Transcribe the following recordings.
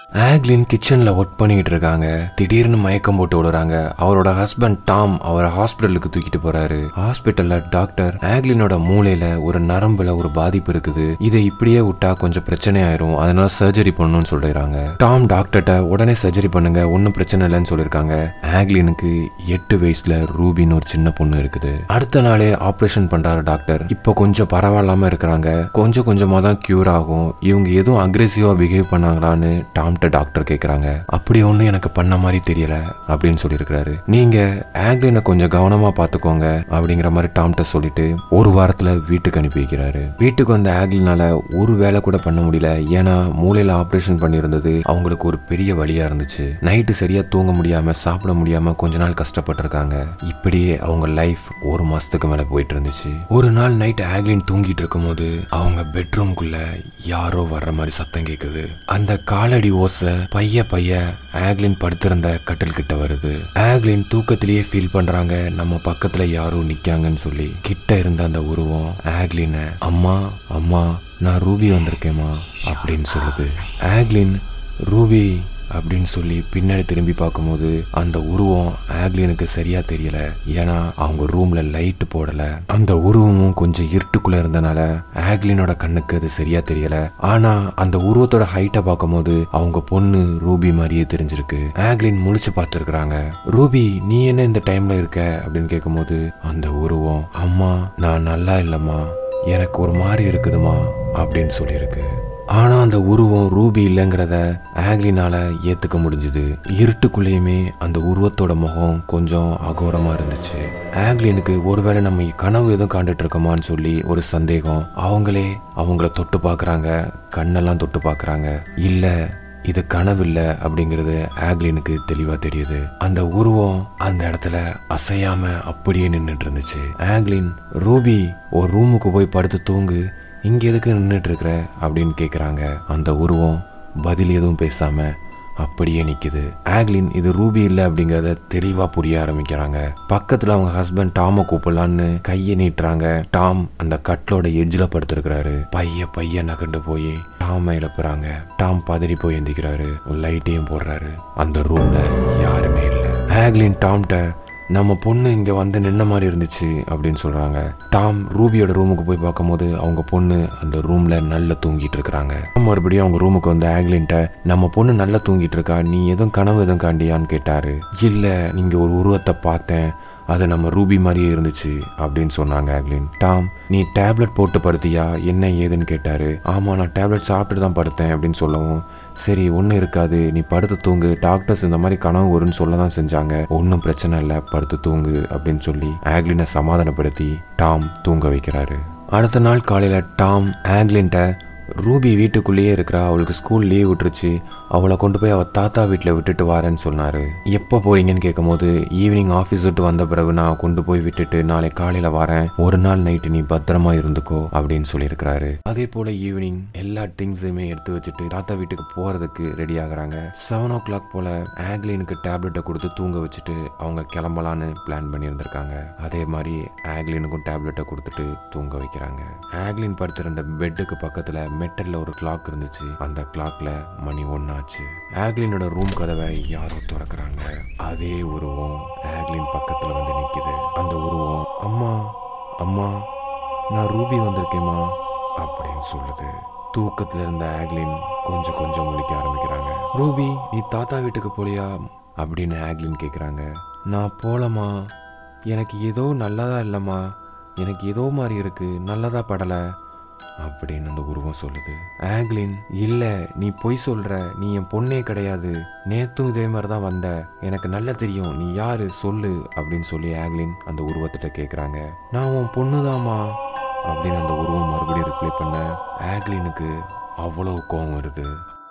ஆக்லின் கிச்சன்ல ஒர்க் பண்ணிட்டு இருக்காங்க திடீர்னு மயக்கம் போட்டு விடுறாங்க அவரோட ஹஸ்பண்ட் டாம் அவரை ஹாஸ்பிட்டலுக்கு தூக்கிட்டு போறாரு ஹாஸ்பிட்டல்ல டாக்டர் ஆக்லினோட மூளையில ஒரு நரம்புல ஒரு பாதிப்பு இருக்குது இதை இப்படியே விட்டா கொஞ்சம் பிரச்சனை ஆயிரும் அதனால சர்ஜரி பண்ணணும்னு சொல்லிடுறாங்க டாம் டாக்டர்கிட்ட உடனே சர்ஜரி பண்ணுங்க ஒன்றும் பிரச்சனை இல்லைன்னு சொல்லியிருக்காங்க ஆக்லினுக்கு எட்டு வயசுல ரூபின்னு ஒரு சின்ன பொண்ணு இருக்குது அடுத்த நாளே ஆபரேஷன் பண்றாரு டாக்டர் இப்போ கொஞ்சம் பரவாயில்லாம இருக்கிறாங்க கொஞ்சம் கொஞ்சமா தான் கியூர் ஆகும் இவங்க எதுவும் அக்ரெசிவா பிஹேவ் பண்ணாங்களான்னு டாம்கிட்ட டாக்டர் கேக்குறாங்க அப்படி ஒன்றும் எனக்கு பண்ண மாதிரி தெரியல அப்படின்னு சொல்லியிருக்கிறாரு நீங்க ஆக்லினை கொஞ்சம் கவனமா பாத்துக்கோங்க அப்படிங்கிற மாதிரி டாம்கிட்ட சொல்லிட்டு ஒரு வாரத்துல வீட்டுக்கு அனுப்பி வைக்கிறாரு வீட்டுக்கு வந்த ஆக்லினால ஒரு வேலை கூட பண்ண முடியல ஏன்னா மூளையில ஆபரேஷன் பண்ணியிருந்தது அவங்களுக்கு ஒரு பெரிய வழியா இருந்துச்சு நைட்டு சரியா தூங்க முடியாம சாப்பிட முடியாம கொஞ்ச நாள் கஷ்டப்பட்டிருக்காங்க இப்படியே அவங்க லைஃப் ஒரு மாசத்துக்கு மேல போயிட்டு இருந்துச்சு ஒரு நாள் நைட் ஆக்லின் தூங்கிட்டு இருக்கும்போது அவங்க பெட்ரூம்குள்ள யாரோ வர்ற மாதிரி சத்தம் கேக்குது அந்த காலடி ஓசை பைய பைய ஆக்லின் படுத்திருந்த கட்டில் கிட்ட வருது ஆக்லின் தூக்கத்திலேயே ஃபீல் பண்றாங்க நம்ம பக்கத்துல யாரோ நிக்காங்கன்னு சொல்லி கிட்ட இருந்த அந்த உருவம் ஆக்லின அம்மா அம்மா நான் ரூபி வந்திருக்கேம்மா அப்படின்னு சொல்லுது ஆக்லின் ரூபி அப்படின்னு சொல்லி பின்னாடி திரும்பி பார்க்கும்போது அந்த உருவம் ஆக்லினுக்கு சரியா தெரியல ஏன்னா அவங்க ரூம்ல லைட் போடல அந்த உருவமும் கொஞ்சம் இருட்டுக்குள்ள இருந்தனால ஆக்லினோட கண்ணுக்கு அது சரியா தெரியல ஆனா அந்த உருவத்தோட ஹைட்டை பார்க்கும்போது அவங்க பொண்ணு ரூபி மாதிரியே தெரிஞ்சிருக்கு ஆக்லின் முழிச்சு பார்த்துருக்குறாங்க ரூபி நீ என்ன இந்த டைம்ல இருக்க அப்படின்னு கேட்கும்போது அந்த உருவம் அம்மா நான் நல்லா இல்லம்மா எனக்கு ஒரு மாதிரி இருக்குதுமா அப்படின்னு சொல்லியிருக்கு ஆனா அந்த உருவம் ரூபி இல்லைங்கிறத ஆக்லினால ஏத்துக்க முடிஞ்சுது இருட்டுக்குள்ளேயுமே அந்த உருவத்தோட முகம் கொஞ்சம் அகோரமா இருந்துச்சு ஆக்லினுக்கு ஒருவேளை நம்ம கனவு எதுவும் காண்டுட்டு இருக்கோமான்னு சொல்லி ஒரு சந்தேகம் அவங்களே அவங்கள தொட்டு பார்க்கறாங்க கண்ணெல்லாம் தொட்டு பார்க்கறாங்க இல்ல இது கனவு இல்ல அப்படிங்கிறது ஆக்லினுக்கு தெளிவா தெரியுது அந்த உருவம் அந்த இடத்துல அசையாம அப்படியே நின்றுட்டு இருந்துச்சு ஆக்லின் ரூபி ஒரு ரூமுக்கு போய் படுத்து தூங்கு இங்க எதுக்கு நின்றுட்டு இருக்கிற அப்படின்னு கேக்குறாங்க அந்த உருவம் பதில் எதுவும் பேசாம அப்படியே நிக்குது ஆக்லின் இது ரூபி இல்ல அப்படிங்கறத தெளிவா புரிய ஆரம்பிக்கிறாங்க பக்கத்துல அவங்க ஹஸ்பண்ட் டாம கூப்பிடலான்னு கையை நீட்டுறாங்க டாம் அந்த கட்லோட எட்ஜில் படுத்திருக்கிறாரு பைய பைய நகண்டு போய் டாம இழப்புறாங்க டாம் பதறி போய் எந்திக்கிறாரு லைட்டையும் போடுறாரு அந்த ரூம்ல யாருமே இல்லை ஆக்லின் டாம்கிட்ட நம்ம பொண்ணு இங்க வந்து நின்ன மாதிரி இருந்துச்சு அப்படின்னு சொல்றாங்க டாம் ரூபியோட ரூமுக்கு போய் பார்க்கும்போது அவங்க பொண்ணு அந்த ரூம்ல நல்லா தூங்கிட்டு இருக்கிறாங்க மறுபடியும் அவங்க ரூமுக்கு வந்து ஆக்லின்ட்ட நம்ம பொண்ணு நல்லா தூங்கிட்டு இருக்கா நீ எதுவும் கனவு எதுவும் காண்டியான்னு கேட்டாரு இல்ல நீங்க ஒரு உருவத்தை பார்த்தேன் அது நம்ம ரூபி மாதிரியே இருந்துச்சு அப்படின்னு சொன்னாங்க ஆக்லின் டாம் நீ டேப்லெட் போட்டு படுத்தியா என்ன ஏதுன்னு கேட்டாரு ஆமா நான் டேப்லெட் சாப்பிட்டுட்டு தான் படுத்தேன் அப்படின்னு சொல்லவும் சரி ஒன்றும் இருக்காது நீ படுத்து தூங்கு டாக்டர்ஸ் இந்த மாதிரி கனவு வரும்னு சொல்ல தான் செஞ்சாங்க ஒன்றும் பிரச்சனை இல்லை படுத்து தூங்கு அப்படின்னு சொல்லி ஆக்லினை சமாதானப்படுத்தி டாம் தூங்க வைக்கிறாரு அடுத்த நாள் காலையில் டாம் ஆக்லின்ட்ட ரூபி வீட்டுக்குள்ளேயே இருக்கிறா அவளுக்கு ஸ்கூல் லீவ் விட்டுருச்சு அவளை கொண்டு போய் அவள் தாத்தா வீட்டில் விட்டுட்டு வரேன்னு சொன்னார் எப்போ போறீங்கன்னு கேட்கும்போது ஈவினிங் ஆஃபீஸ் விட்டு வந்த பிறகு நான் கொண்டு போய் விட்டுட்டு நாளை காலையில் வரேன் ஒரு நாள் நைட்டு நீ பத்திரமா இருந்துக்கோ அப்படின்னு சொல்லியிருக்கிறாரு அதே போல் ஈவினிங் எல்லா திங்ஸுமே எடுத்து வச்சுட்டு தாத்தா வீட்டுக்கு போகிறதுக்கு ரெடி ஆகுறாங்க செவன் ஓ கிளாக் போல் ஆக்லினுக்கு டேப்லெட்டை கொடுத்து தூங்க வச்சுட்டு அவங்க கிளம்பலான்னு பிளான் பண்ணியிருந்திருக்காங்க அதே மாதிரி ஆக்லினுக்கும் டேப்லெட்டை கொடுத்துட்டு தூங்க வைக்கிறாங்க ஆக்லின் படுத்திருந்த பெட்டுக்கு பக்கத்தில் மெட்டல்ல ஒரு கிளாக் இருந்துச்சு அந்த கிளாக்ல மணி ஒன்னாச்சு ஆக்லினோட ரூம் கதவை யாரோ திறக்கிறாங்க அதே உருவம் ஆக்லின் பக்கத்துல வந்து நிக்குது அந்த உருவம் அம்மா அம்மா நான் ரூபி வந்திருக்கேம்மா அப்படின்னு சொல்லுது தூக்கத்துல இருந்த ஆக்லின் கொஞ்சம் கொஞ்சம் முழிக்க ஆரம்பிக்கிறாங்க ரூபி நீ தாத்தா வீட்டுக்கு போலியா அப்படின்னு ஆக்லின் கேக்குறாங்க நான் போலமா எனக்கு ஏதோ நல்லதா இல்லைம்மா எனக்கு ஏதோ மாதிரி இருக்கு நல்லதா படலை அப்படின்னு அந்த உருவம் சொல்லுது ஆக்லின் இல்ல நீ பொய் சொல்ற நீ என் பொண்ணே கிடையாது நேத்தும் இதே மாதிரி தான் வந்த எனக்கு நல்லா தெரியும் நீ யாரு சொல்லு அப்படின்னு சொல்லி ஆக்லின் அந்த உருவத்திட்ட கேக்குறாங்க நான் உன் பொண்ணுதாம்மா அப்படின்னு அந்த உருவம் மறுபடியும் ரிப்ளை பண்ண ஆக்லினுக்கு அவ்வளவு கோவம் வருது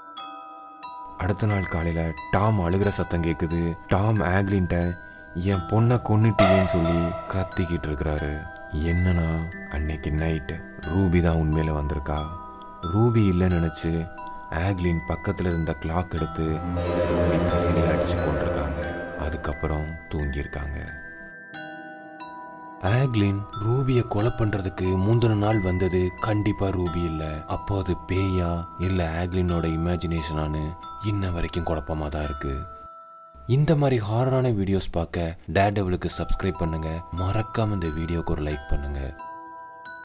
அடுத்த நாள் காலையில டாம் அழுகிற சத்தம் கேக்குது டாம் ஆக்லின்ட்ட என் பொண்ணை கொன்னுட்டீங்கன்னு சொல்லி கத்திக்கிட்டு இருக்கிறாரு என்னன்னா அன்னைக்கு நைட்டு ரூபி தான் உண்மையில வந்திருக்கா ரூபி இல்லைன்னு நினைச்சு ஆக்லின் பக்கத்துல இருந்த கிளாக் எடுத்து ரூபி தலையிலே அடிச்சு கொண்டிருக்காங்க அதுக்கப்புறம் தூங்கியிருக்காங்க ஆக்லின் ரூபியை கொலை பண்றதுக்கு முந்தின நாள் வந்தது கண்டிப்பா ரூபி இல்ல அப்போ அது பேயா இல்ல ஆக்லினோட இமேஜினேஷனானு இன்ன வரைக்கும் குழப்பமா தான் இருக்கு இந்த மாதிரி ஹாரரான வீடியோஸ் பார்க்க டேடெவலுக்கு சப்ஸ்கிரைப் பண்ணுங்க மறக்காம இந்த வீடியோக்கு ஒரு லைக் பண்ணுங்க